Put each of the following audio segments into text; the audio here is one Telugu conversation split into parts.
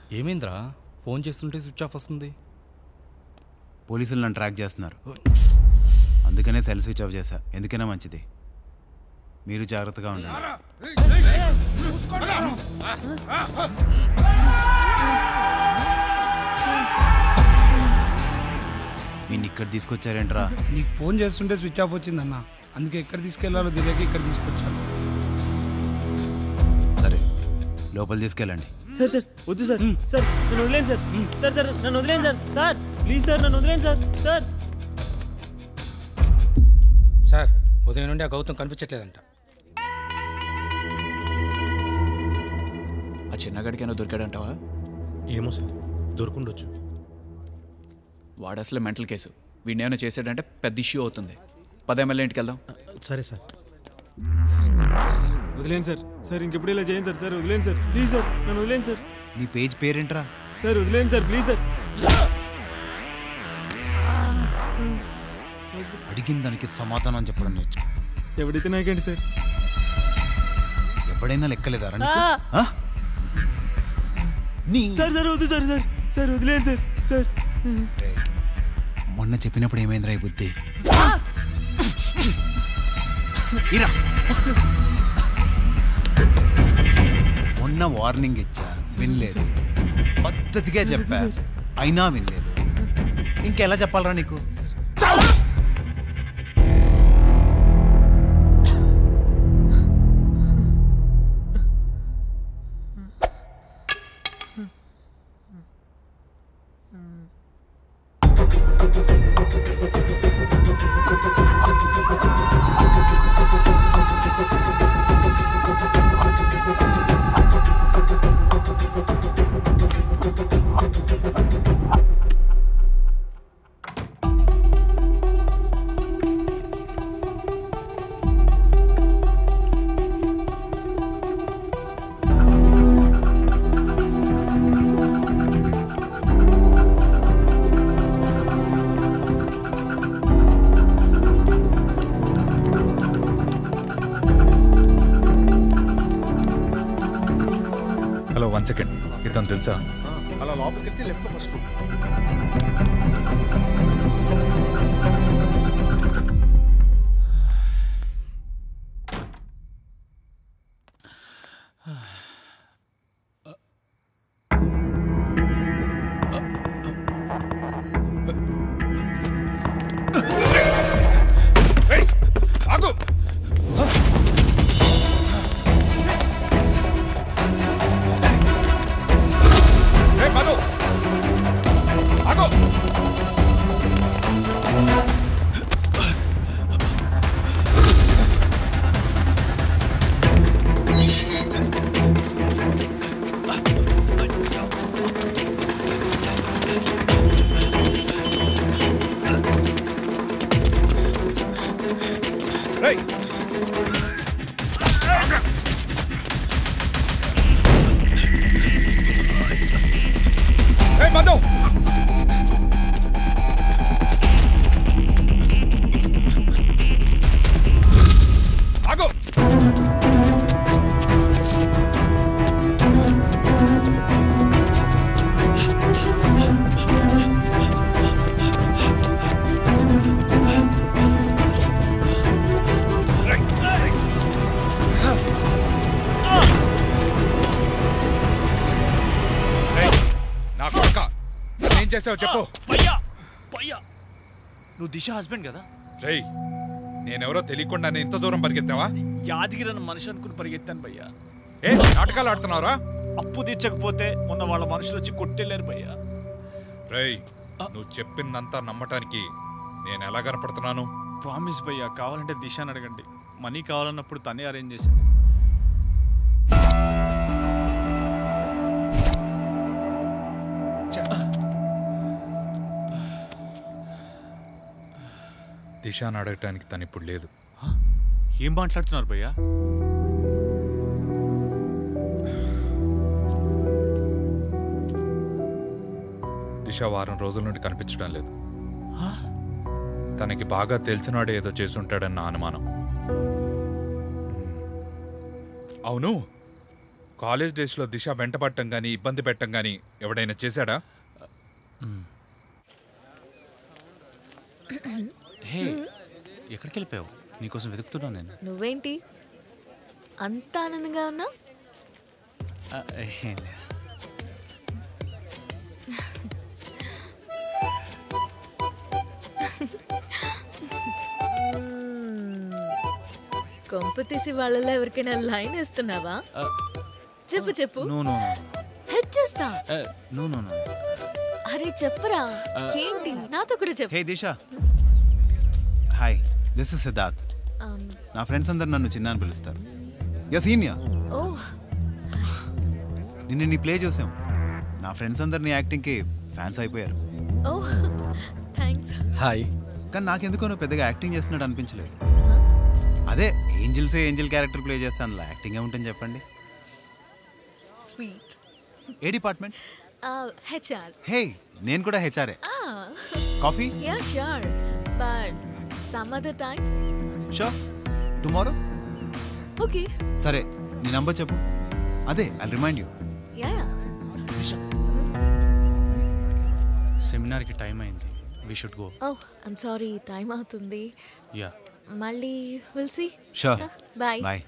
ఏమైందిరా ఫోన్ చేస్తుంటే స్విచ్ ఆఫ్ వస్తుంది పోలీసులు నన్ను ట్రాక్ చేస్తున్నారు అందుకనే సెల్ స్విచ్ ఆఫ్ చేశా ఎందుకైనా మంచిది మీరు జాగ్రత్తగా ఉండండి వీడిని ఇక్కడ తీసుకొచ్చారేంట్రా నీకు ఫోన్ చేస్తుంటే స్విచ్ ఆఫ్ వచ్చిందన్న అందుకే ఎక్కడ తీసుకెళ్లాలో తెలియక ఇక్కడ తీసుకొచ్చాను సరే లోపల తీసుకెళ్ళండి సార్ సార్ వద్దు సార్ సార్ నన్ను వదిలేండి సార్ సార్ సార్ నన్ను వదిలేండి సార్ సార్ ప్లీజ్ సార్ నన్ను వదిలేండి సార్ సార్ సార్ ఉదయం నుండి ఆ గౌతమ్ కనిపించట్లేదంట ఆ చిన్నగాడికైనా దొరికాడంటావా ఏమో సార్ దొరుకుండొచ్చు వాడు అసలు మెంటల్ కేసు వీడిని ఏమైనా చేసాడంటే పెద్ద ఇష్యూ అవుతుంది పదే మళ్ళీ ఇంటికి వెళ్దాం సరే సార్ వదిలేండి సార్ సార్ ఇంకెప్పుడు ఇలా చేయండి సార్ సార్ వదిలేండి సార్ ప్లీజ్ సార్ నన్ను వదిలేండి సార్ నీ పేజ్ పేరేంట్రా సార్ వదిలేండి సార్ ప్లీజ్ సార్ అడిగిన దానికి సమాధానం చెప్పడం నేర్చు ఎవడైతే నాకేంటి సార్ ఎప్పుడైనా లెక్కలేదారా నీకు? ఆ? నీ సార్ సార్ వద్దు సార్ సార్ సార్ వదిలేండి సార్ సార్ మొన్న చెప్పినప్పుడు ఏమైందిరా ఈ బుద్ధి ఇరా మొన్న వార్నింగ్ ఇచ్చా వినలేదు పద్ధతిగా చెప్పా అయినా వినలేదు ఇంకెలా చెప్పాలరా నీకు హలో వన్ సెకండ్ ఇతను తెలుసా అలా లోపలికి వెళ్తే లెఫ్ట్ ఫస్ట్ ఆగు ఏయ్, మధు ఆగు రేయ్ ఏయ్ మధు ఆగు రేయ్, నా కొడుక ఏం చేసావు చెప్పు పయ్యా పయ్యా నువ్వు దిశ హస్బెండ్ కదా రేయ్ నేనెవరో తెలియకుండా నేను ఇంత దూరం పరిగెత్తావా యాదగిరి అన్న మనిషి అనుకుని పరిగెత్తాను భయ్యా ఏ నాటకాలు ఆడుతున్నావురా అప్పు తీర్చకపోతే మొన్న వాళ్ళ మనుషులు వచ్చి కొట్టెళ్ళారు భయ్యా రేయ్ నువ్వు చెప్పిందంతా నమ్మటానికి నేను ఎలా కనపడుతున్నాను ప్రామిస్ భయ్యా కావాలంటే దిశాని అడగండి మనీ కావాలన్నప్పుడు తనే అరేంజ్ చేసింది దిశాని అడగటానికి తను ఇప్పుడు లేదు ఏం మాట్లాడుతున్నారు భయ్యా దిశ వారం రోజుల నుండి కనిపించడం లేదు తనకి బాగా తెలిసినాడే ఏదో చేసుంటాడన్న అనుమానం అవును కాలేజ్ డేస్లో దిశ వెంటపడటం కానీ ఇబ్బంది పెట్టడం కానీ ఎవడైనా చేశాడా హే ఎక్కడికి వెళ్ళిపోయావు నీకోసం వెతుకుతున్నాను నేను నువ్వేంటి అంత ఆనందంగా ఉన్నా ఆ, ఏం లేదు. కొంప తీసి వాళ్ళలో ఎవరికైనా లైన్ ఇస్తున్నావా ఆ, చెప్పు చెప్పు నో నో నో హెడ్ చేస్తా ఆ, నో నో నో అరే చెప్పరా ఏంటి నాతో కూడా చెప్పు hey Disha hi this is Siddharth Um, నా ఫ్రెండ్స్ అందరు నన్ను చిన్న అని పిలుస్తారు యా సీనియర్ ఓ నిన్న నీ ప్లే చూసాం నా ఫ్రెండ్స్ అందరు నీ యాక్టింగ్కి ఫ్యాన్స్ అయిపోయారు ఓ థ్యాంక్స్ హాయ్ కానీ నాకెందుకో నువ్వు పెద్దగా యాక్టింగ్ చేస్తున్నట్టు అనిపించలేదు అదే ఏంజిల్సే ఏంజిల్ క్యారెక్టర్ ప్లే చేస్తే అందులో యాక్టింగ్ ఏముంటుంది చెప్పండి స్వీట్ ఏ డిపార్ట్మెంట్ హెచ్ఆర్ హే నేను కూడా HRA coffee ya sure but some other time show tomorrow okay సరే నీ నంబర్ చెప్పు అదే I remind you ya ya సెమినార్కి టైం అయింది we should go oh I'm sorry time అవుతుంది యా మళ్ళీ will see sure bye bye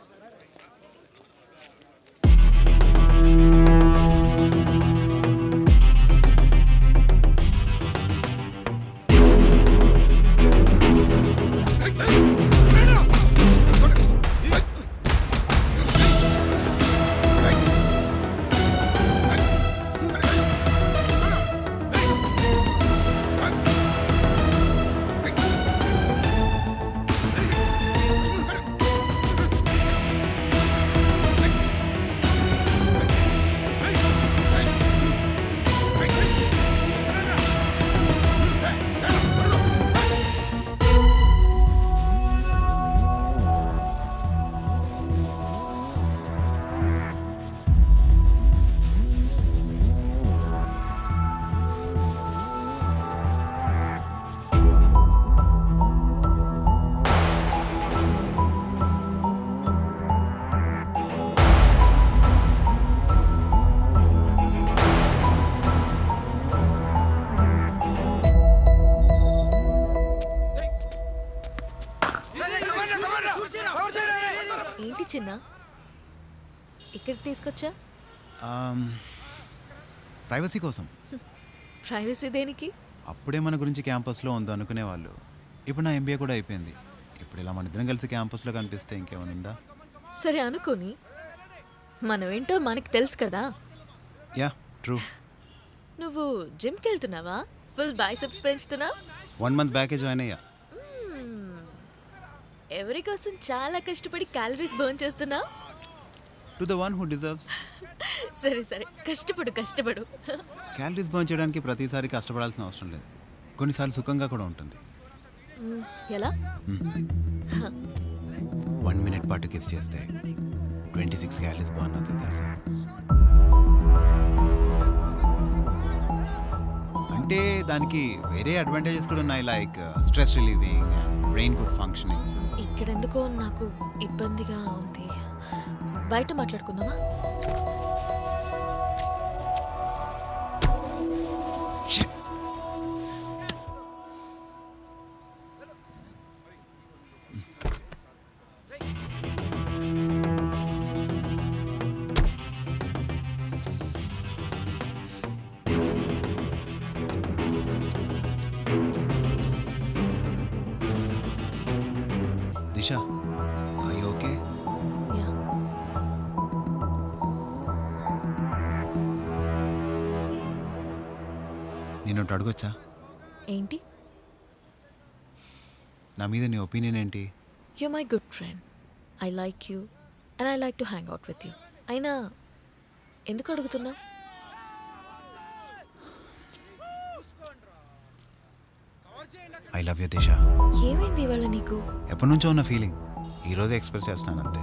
ఏంటి చిన్న ఇక్కడికి తీసుకొచ్చా ప్రైవసీ కోసం ప్రైవసీ దేనికి అప్పుడే మన గురించి క్యాంపస్లో ఉందో అనుకునేవాళ్ళు ఇప్పుడు నా ఎంబీఏ కూడా అయిపోయింది ఇప్పుడు ఇలా మన ఇద్దరం కలిసి క్యాంపస్లో కనిపిస్తే ఇంకేమైనా ఉందా సరే అనుకోని మనమేంటో మనకి తెలుసు కదా యా ట్రూ నువ్వు జిమ్కి వెళ్తున్నావా ఫుల్ బైసెప్స్ పెంచుతున్నా వన్ మంత్ బ్యాకే జాయిన్ అయ్యా ఎవరి కోసం చాలా కష్టపడి క్యాలరీస్ బర్న్ చేస్తున్నా to the one who deserves సరే సరే కష్టపడు కష్టపడు క్యాలరీస్ బర్న్ చేయడానికి ప్రతిసారి కష్టపడాల్సిన అవసరం లేదు కొన్నిసార్లు సుఖంగా కూడా ఉంటుంది మ్, ఎలా వన్ మినిట్ పాటు కిస్ చేస్తే ట్వంటీ సిక్స్ క్యాలరీస్ బర్న్ అవుతుంది తెలుసా అంటే దానికి వేరే అడ్వాంటేజెస్ కూడా ఉన్నాయి like stress relieving brain good functioning ఇక్కడెందుకో నాకు ఇబ్బందిగా ఉంది బయట మాట్లాడుకుందామా దిశ ఐ ఓకే యా నేను ఒకటి అడగొచ్చా ఏంటి నా మీద నీ ఒపీనియన్ ఏంటి you my good friend I like you and I like to hang out with you అయినా ఎందుకు అడుగుతున్నా ఐ లవ్ యూ దిశ ఏమైంది ఇవాళ నీకు ఎప్పటి నుంచో ఉన్న ఫీలింగ్ ఈరోజే ఎక్స్ప్రెస్ చేస్తున్నాను అంతే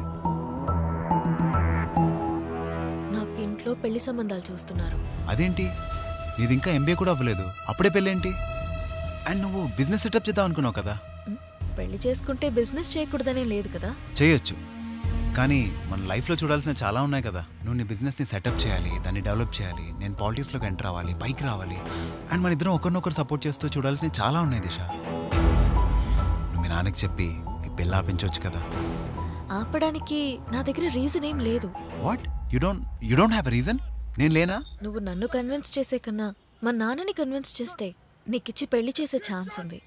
నాకు ఇంట్లో పెళ్లి సంబంధాలు చూస్తున్నారు అదేంటి నీది ఇంకా ఎంబీఏ కూడా అవ్వలేదు అప్పుడే పెళ్ళేంటి అండ్ నువ్వు బిజినెస్ సెటప్ చేద్దాం అనుకున్నావు కదా మ్, పెళ్లి చేసుకుంటే బిజినెస్ చేయకూడదనే లేదు కదా చేయొచ్చు కానీ మన లైఫ్లో చూడాల్సిన చాలా ఉన్నాయి కదా నువ్వు నీ బిజినెస్ని సెటప్ చేయాలి దాన్ని డెవలప్ చేయాలి నేను పాలిటిక్స్లోకి ఎంటర్ అవ్వాలి పైకి రావాలి అండ్ మన ఇద్దరం ఒకరినొకరు సపోర్ట్ చేస్తూ చూడాల్సినవి చాలా ఉన్నాయి దిశ నువ్వు మీ నాన్నకి చెప్పి ఈ పిల్ల ఆపించవచ్చు కదా ఆపడానికి నా దగ్గర రీజన్ ఏం లేదు what you don't you don't have reason నేను లేనా నువ్వు నన్ను కన్విన్స్ చేసే కన్నా మా నాన్నని కన్విన్స్ చేస్తే నీకిచ్చి పెళ్లి చేసే ఛాన్స్ ఉంది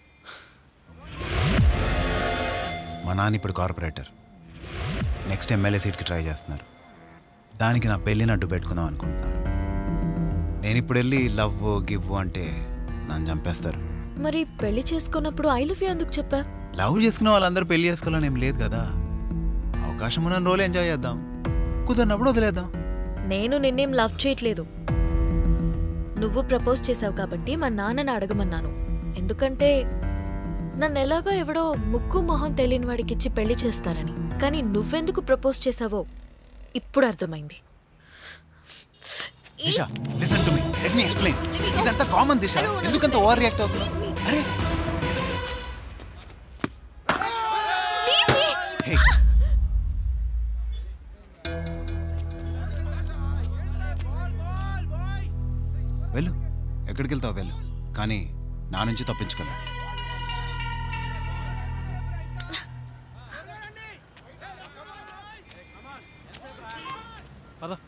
మా నాన్న ఇప్పుడు కార్పొరేటర్ నెక్స్ట్ ఎమ్మెల్యే సీట్కి ట్రై చేస్తున్నారు దానికి నా పెళ్ళిని అడ్డు పెట్టుకుందాం అనుకుంటున్నారు నేను ఇప్పుడు వెళ్ళి లవ్ గివ్ అంటే నన్ను చంపేస్తారు మరి పెళ్లి చేసుకున్నప్పుడు ఐ లవ్ యూ ఎందుకు చెప్పా లవ్ చేసుకున్న వాళ్ళందరూ పెళ్లి చేసుకోవాలని ఏం లేదు కదా అవకాశం ఉన్న రోజులు ఎంజాయ్ చేద్దాం కుదిరినప్పుడు వదిలేద్దాం నేను నిన్నేం లవ్ చేయట్లేదు నువ్వు ప్రపోజ్ చేసావు కాబట్టి మా నాన్నని అడగమన్నాను ఎందుకంటే నన్ను ఎలాగో ఎవడో ముక్కు మొహం తెలియని వాడికి ఇచ్చి పెళ్లి చేస్తారని కానీ నువ్వెందుకు ప్రపోజ్ చేసావో ఇప్పుడు అర్థమైంది Disha listen to me let me explain Let me go. ఇదంతా common Disha I don't wanna ఎందుకంత listen. ఓవర్ రియాక్ట్ అవుతున్నావు Let me- అరే Leave me! హే వెళ్ళు ఎక్కడికి వెళ్తావు వెళ్ళు కానీ నా నుంచి తప్పించుకోలే పద